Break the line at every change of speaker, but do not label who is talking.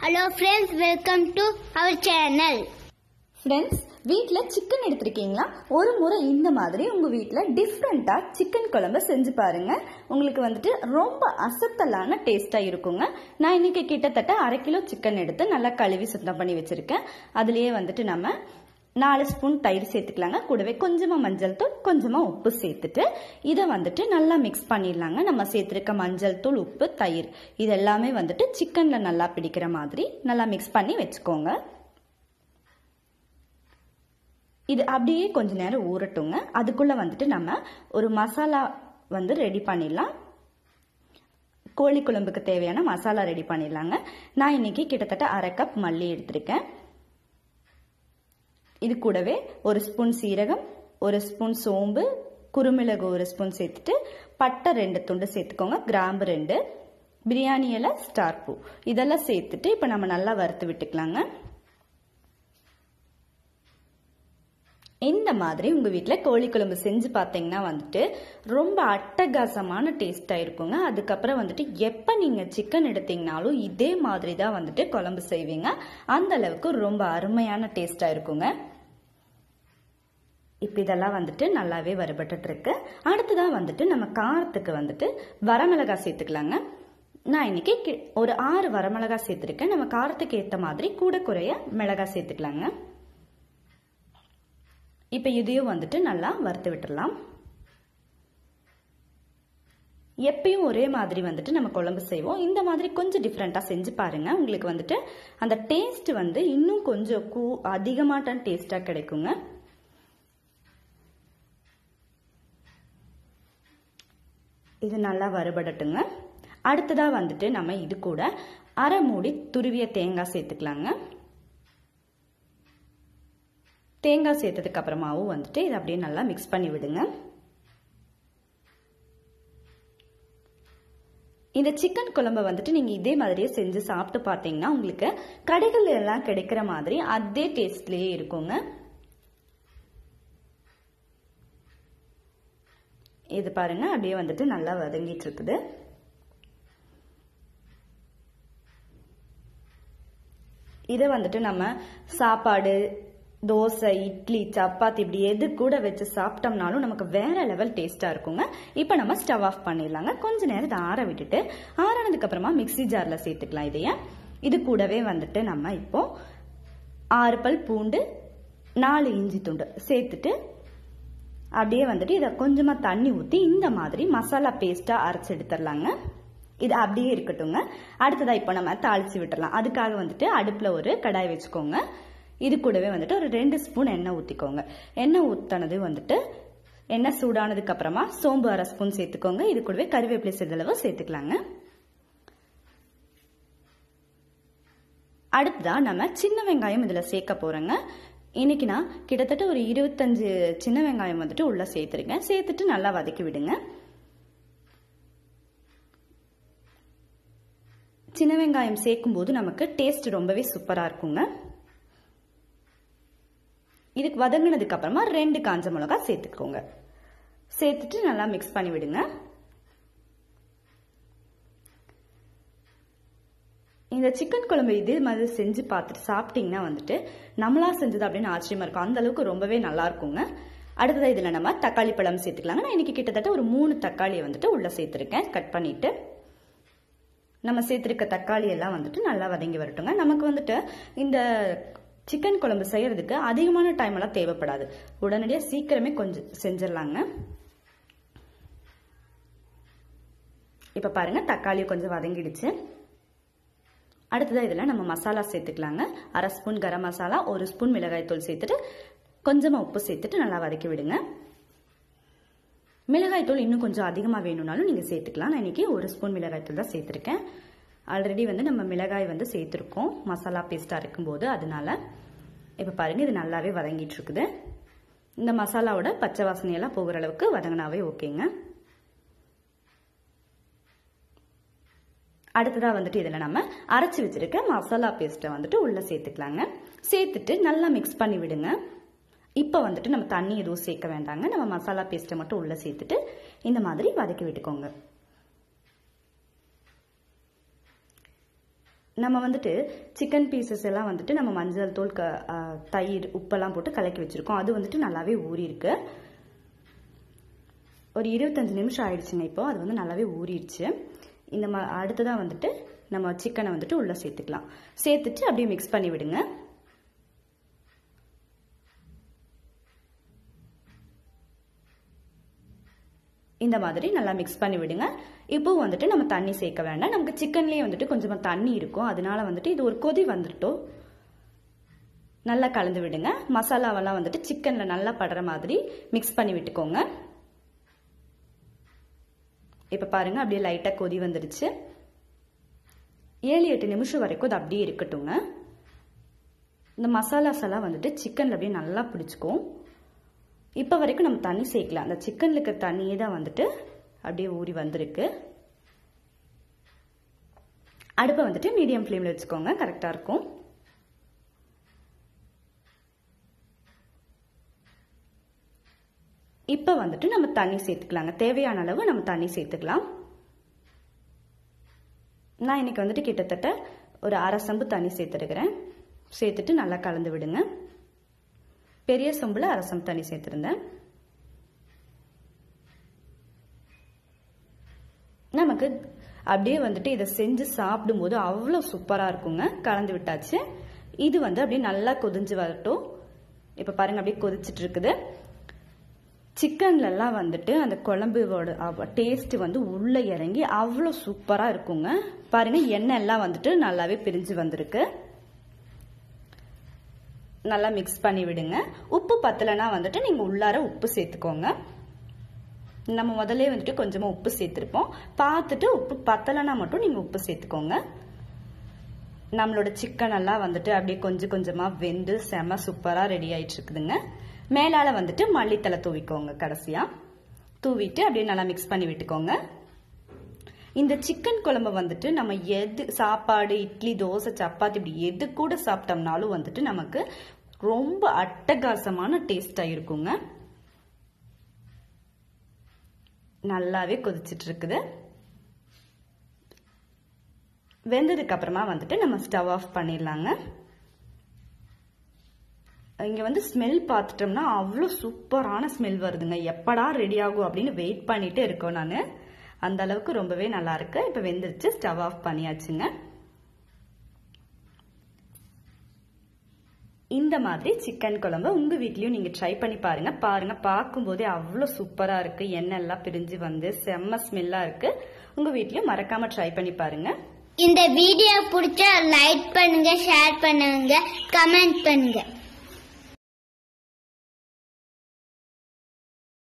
Hello friends, welcome to our channel.
Friends வீட்டில் chicken எடுத்திருக்கீங்களா ஒரு முறை இந்த மாதிரி உங்கள் வீட்டில் டிஃப்ரெண்ட்டாக சிக்கன் குழம்பு செஞ்சு பாருங்க உங்களுக்கு வந்துட்டு ரொம்ப அசத்தலான டேஸ்ட்டாக இருக்குங்க நான் இன்னைக்கு கிட்டத்தட்ட அரை கிலோ சிக்கன் எடுத்து நல்லா கழுவி சுத்தம் பண்ணி வச்சுருக்கேன் அதுலேயே வந்துட்டு நம்ம நாலு ஸ்பூன் தயிர் சேர்த்துக்கலாங்க கூடவே கொஞ்சமாக மஞ்சள் தூள் கொஞ்சமாக உப்பு சேர்த்துட்டு இதை வந்துட்டு நல்லா மிக்ஸ் பண்ணிடலாங்க நம்ம சேர்த்துருக்க மஞ்சள் தூள் உப்பு தயிர் இது எல்லாமே வந்துட்டு சிக்கனில் நல்லா பிடிக்கிற மாதிரி நல்லா மிக்ஸ் பண்ணி வச்சுக்கோங்க இது அப்படியே கொஞ்ச நேரம் ஊறட்டுங்க அதுக்குள்ளே வந்துட்டு நம்ம ஒரு மசாலா வந்து ரெடி பண்ணிடலாம் கோழி குழம்புக்கு தேவையான மசாலா ரெடி பண்ணிடலாங்க நான் இன்னைக்கு கிட்டத்தட்ட அரை கப் மல்லி எடுத்திருக்கேன் இது கூடவே ஒரு ஸ்பூன் சீரகம் ஒரு ஸ்பூன் சோம்பு குருமிளகு ஒரு ஸ்பூன் சேர்த்துட்டு பட்டை ரெண்டு துண்டு சேர்த்துக்கோங்க கிராம்பு ரெண்டு பிரியாணி இலை ஸ்டார் பூ இதெல்லாம் சேர்த்துட்டு இப்போ நம்ம நல்லா வறுத்து விட்டுக்கலாங்க இந்த மாதிரி உங்கள் வீட்டில் கோழி குழம்பு செஞ்சு பார்த்தீங்கன்னா வந்துட்டு ரொம்ப அட்டகாசமான டேஸ்ட்டாக இருக்குங்க அதுக்கப்புறம் வந்துட்டு எப்போ நீங்கள் சிக்கன் எடுத்தீங்கனாலும் இதே மாதிரி தான் வந்துட்டு குழம்பு செய்வீங்க அந்த அளவுக்கு ரொம்ப அருமையான டேஸ்ட்டாக இருக்குங்க இப்போ இதெல்லாம் வந்துட்டு நல்லாவே வறுபட்டுட்டு இருக்கு அடுத்ததான் வந்துட்டு நம்ம காரத்துக்கு வந்துட்டு வரமிளகாய் சேர்த்துக்கலாங்க நான் இன்னைக்கு கி- ஒரு ஆறு வரமிளகாய் சேர்த்துருக்கேன் நம்ம காரத்துக்கு ஏற்ற மாதிரி கூட குறைய மிளகாய் சேர்த்துக்கலாங்க இப்போ இதையும் வந்துட்டு நல்லா வறுத்து விட்டுறலாம் எப்பயும் ஒரே மாதிரி வந்துட்டு நம்ம குழம்பு செய்வோம் இந்த மாதிரி கொஞ்சம் டிஃப்ரெண்ட்டாக செஞ்சு பாருங்க உங்களுக்கு வந்துட்டு அந்த டேஸ்ட் வந்து இன்னும் கொஞ்சம் கூ அதிகமாட்டான டேஸ்ட்டாக கிடைக்குங்க இது நல்லா வறுபடட்டுங்க அடுத்ததாக வந்துட்டு நம்ம இது கூட அரை மூடி துருவிய தேங்காய் சேர்த்துக்கலாங்க தேங்காய் சேர்த்ததுக்கு அப்புறமாவும் வந்துட்டு இதை அப்படியே நல்லா மிக்ஸ் பண்ணி விடுங்க இந்த சிக்கன் குழம்பை வந்துட்டு நீங்க இதே மாதிரியே செஞ்சு சாப்பிட்டு பார்த்தீங்கன்னா உங்களுக்கு கடைகள் எல்லாம் கிடைக்கிற மாதிரி அதே டேஸ்ட்லயே இருக்குங்க இது பாருங்க அப்படியே வந்துட்டு நல்லா வதங்கிட்டு இருக்குது இதை வந்துட்டு நம்ம சாப்பாடு தோசை இட்லி சப்பாத்தி இப்படி எது கூட வச்சு சாப்பிட்டோம்னாலும் நமக்கு வேற லெவல் டேஸ்டா இருக்குங்க இப்போ நம்ம ஸ்டவ் ஆஃப் பண்ணிடலாங்க கொஞ்ச நேரம் இதை ஆற விட்டுட்டு ஆறானதுக்கு அப்புறமா மிக்ஸி ஜார்ல சேர்த்துக்கலாம் இதைய இது கூடவே வந்துட்டு நம்ம இப்போ ஆறு பல் பூண்டு நாலு இஞ்சி துண்டு சேர்த்துட்டு அப்படியே வந்துட்டு இதை கொஞ்சமா தண்ணி ஊற்றி இந்த மாதிரி மசாலா பேஸ்டா அரைச்சு எடுத்துடலாங்க இது அப்படியே இருக்கட்டுங்க அடுத்ததா இப்போ நம்ம தாளிச்சு விட்டுறலாம் அதுக்காக வந்துட்டு அடுப்புல ஒரு கடாய் வச்சுக்கோங்க இது கூடவே வந்துட்டு ஒரு ரெண்டு ஸ்பூன் எண்ணெய் ஊற்றிக்கோங்க எண்ணெய் ஊற்றினது வந்துட்டு எண்ணெய் சூடானதுக்கு அப்புறமா சோம்பு அரை ஸ்பூன் சேர்த்துக்கோங்க இது கூடவே கருவேப்பிலை சிறிதளவு சேர்த்துக்கலாங்க அடுத்ததா நம்ம சின்ன வெங்காயம் இதில் சேர்க்க போகிறோங்க இன்னைக்கு நான் கிட்டத்தட்ட ஒரு இருபத்தஞ்சு சின்ன வெங்காயம் வந்துட்டு உள்ள சேர்த்துருக்கேன் சேர்த்துட்டு நல்லா வதக்கி விடுங்க சின்ன வெங்காயம் சேர்க்கும் போது நமக்கு டேஸ்ட் ரொம்பவே சூப்பராக இருக்குங்க இதுக்கு வதங்கினதுக்கு அப்புறமா ரெண்டு காஞ்ச மிளகா சேர்த்துக்கோங்க சேர்த்துட்டு நல்லா மிக்ஸ் பண்ணி விடுங்க இந்த சிக்கன் குழம்பு இதே மாதிரி செஞ்சு பார்த்துட்டு சாப்பிட்டீங்கன்னா வந்துட்டு நம்மளா செஞ்சது அப்படின்னு ஆச்சரியமா இருக்கும் அந்த அளவுக்கு ரொம்பவே நல்லா இருக்குங்க அடுத்ததா இதுல நம்ம தக்காளி பழம் சேர்த்துக்கலாங்க நான் இன்னைக்கு கிட்டத்தட்ட ஒரு மூணு தக்காளியை வந்துட்டு உள்ள சேர்த்துருக்கேன் கட் பண்ணிட்டு நம்ம சேர்த்துருக்க தக்காளி எல்லாம் வந்துட்டு நல்லா வதங்கி வரட்டுங்க நமக்கு வந்துட்டு இந்த சிக்கன் குழம்பு செய்யறதுக்கு அதிகமான டைம் எல்லாம் தேவைப்படாது உடனடியாக சீக்கிரமே கொஞ்சம் செஞ்சிடலாங்க இப்போ பாருங்க தக்காளி கொஞ்சம் வதங்கிடுச்சு அடுத்ததாக இதில் நம்ம மசாலா சேர்த்துக்கலாங்க அரை ஸ்பூன் கரம் மசாலா ஒரு ஸ்பூன் மிளகாய் தூள் சேர்த்துட்டு கொஞ்சமாக உப்பு சேர்த்துட்டு நல்லா வதக்கி விடுங்க மிளகாய் தூள் இன்னும் கொஞ்சம் அதிகமாக வேணும்னாலும் நீங்கள் சேர்த்துக்கலாம் நான் இன்னைக்கு ஒரு ஸ்பூன் மிளகாய் தூள் தான் சேர்த்துருக்கேன் ஆல்ரெடி வந்து நம்ம மிளகாய் வந்து சேர்த்துருக்கோம் மசாலா பேஸ்ட்டாக இருக்கும்போது அதனால இப்போ பாருங்கள் இது நல்லாவே வதங்கிட்டு இருக்குது இந்த மசாலாவோட பச்சை வாசனையெல்லாம் போகிற அளவுக்கு வதங்கினாவே ஓகேங்க அடுத்ததாக வந்துட்டு இதில் நம்ம அரைச்சி வச்சிருக்க மசாலா பேஸ்ட்டை வந்துட்டு உள்ளே சேர்த்துக்கலாங்க சேர்த்துட்டு நல்லா மிக்ஸ் பண்ணி விடுங்க இப்போ வந்துட்டு நம்ம தண்ணி எதுவும் சேர்க்க வேண்டாங்க நம்ம மசாலா பேஸ்ட்டை மட்டும் உள்ளே சேர்த்துட்டு இந்த மாதிரி வதக்கி விட்டுக்கோங்க நம்ம வந்துட்டு சிக்கன் பீசஸ் எல்லாம் வந்துட்டு நம்ம மஞ்சள் தூள் க ஆ, தயிர் உப்பெல்லாம் போட்டு கலக்கி வச்சுருக்கோம் அது வந்துட்டு நல்லாவே ஊறியிருக்கு ஒரு இருபத்தஞ்சு நிமிஷம் ஆயிடுச்சுங்க இப்போ அது வந்து நல்லாவே ஊறிடுச்சு இந்த மா அடுத்ததாக வந்துட்டு நம்ம சிக்கனை வந்துட்டு உள்ளே சேர்த்துக்கலாம் சேர்த்துட்டு அப்படியே மிக்ஸ் பண்ணி விடுங்க இந்த மாதிரி நல்லா மிக்ஸ் பண்ணி விடுங்க இப்போ வந்துட்டு நம்ம தண்ணி சேர்க்க வேண்டாம் நமக்கு சிக்கன்லேயே வந்துட்டு கொஞ்சமாக தண்ணி இருக்கும் அதனால வந்துட்டு இது ஒரு கொதி வந்துட்டோம் நல்லா கலந்து விடுங்க மசாலாவெல்லாம் வந்துட்டு சிக்கனில் நல்லா படுற மாதிரி மிக்ஸ் பண்ணி விட்டுக்கோங்க இப்போ பாருங்க அப்படியே லைட்டாக கொதி வந்துடுச்சு ஏழு எட்டு நிமிஷம் வரைக்கும் அது அப்படியே இருக்கட்டுங்க இந்த மசாலாஸ் எல்லாம் வந்துட்டு சிக்கனில் அப்படியே நல்லா பிடிச்சிக்கும் இப்போ வரைக்கும் நம்ம தண்ணி சேர்க்கலாம் அந்த சிக்கனில் இருக்கிற தண்ணியே தான் வந்துட்டு அப்படியே ஊறி வந்திருக்கு அடுப்பை வந்துட்டு மீடியம் ஃப்ளேமில் வச்சுக்கோங்க கரெக்டாக இருக்கும் இப்போ வந்துட்டு நம்ம தண்ணி சேர்த்துக்கலாங்க தேவையான அளவு நம்ம தண்ணி சேர்த்துக்கலாம் நான் இன்னைக்கு வந்துட்டு கிட்டத்தட்ட ஒரு அரை சம்பு தண்ணி சேர்த்துருக்கிறேன் சேர்த்துட்டு நல்லா கலந்து விடுங்க பெரிய சொம்பில் அரை சம்பு தண்ணி சேர்த்துருந்தேன் நமக்கு அப்படியே வந்துட்டு இதை செஞ்சு சாப்பிடும்போது அவ்வளோ சூப்பராக இருக்குங்க கலந்து விட்டாச்சு இது வந்து அப்படியே நல்லா கொதிஞ்சு வரட்டும் இப்போ பாருங்க அப்படியே கொதிச்சிட்டு இருக்குது சிக்கன்லலாம் வந்துட்டு அந்த குழம்போட டேஸ்ட் வந்து உள்ளே இறங்கி அவ்வளோ சூப்பராக இருக்குங்க பாருங்க எண்ணெய் எல்லாம் வந்துட்டு நல்லாவே பிரிஞ்சு வந்திருக்கு நல்லா மிக்ஸ் பண்ணி விடுங்க உப்பு பத்தலைன்னா வந்துட்டு நீங்கள் உள்ளார உப்பு சேர்த்துக்கோங்க நம்ம முதல்ல வந்துட்டு கொஞ்சமாக உப்பு சேர்த்துருப்போம் பார்த்துட்டு உப்பு பத்தலைன்னா மட்டும் நீங்கள் உப்பு சேர்த்துக்கோங்க நம்மளோட சிக்கன் எல்லாம் வந்துட்டு அப்படியே கொஞ்சம் கொஞ்சமாக வெந்து செம சூப்பராக ரெடி ஆயிட்டு இருக்குதுங்க மேலால வந்துட்டு மல்லித்தலை தூவிக்கோங்க கடைசியாக தூவிட்டு அப்படியே நல்லா மிக்ஸ் பண்ணி விட்டுக்கோங்க இந்த சிக்கன் குழம்பு வந்துட்டு நம்ம எது சாப்பாடு இட்லி தோசை சப்பாத்தி இப்படி எது கூட சாப்பிட்டோம்னாலும் வந்துட்டு நமக்கு ரொம்ப அட்டகாசமான டேஸ்டாக இருக்குங்க நல்லாவே கொதிச்சிட்டு இருக்குது வெந்ததுக்கு அப்புறமா வந்துட்டு நம்ம ஸ்டவ் ஆஃப் பண்ணிடலாங்க இங்க வந்து ஸ்மெல் பார்த்துட்டோம்னா அவ்வளோ சூப்பரான ஸ்மெல் வருதுங்க எப்படா ரெடி ஆகும் அப்படின்னு வெயிட் பண்ணிட்டு இருக்கோம் நான் அந்த அளவுக்கு ரொம்பவே நல்லா இருக்கு இப்போ வெந்துருச்சு ஸ்டவ் ஆஃப் பண்ணியாச்சுங்க இந்த மாதிரி சிக்கன் குழம்பு உங்க வீட்லயும் நீங்க ட்ரை பண்ணி பாருங்க பாருங்க பார்க்கும்போதே அவ்வளோ சூப்பரா இருக்கு எண்ணெய் எல்லாம் பிரிஞ்சு வந்து செம்ம ஸ்மெல்லா இருக்கு உங்க வீட்லயும் மறக்காம ட்ரை பண்ணி பாருங்க
இந்த வீடியோ பிடிச்சா லைக் பண்ணுங்க ஷேர் பண்ணுங்க கமெண்ட் பண்ணுங்க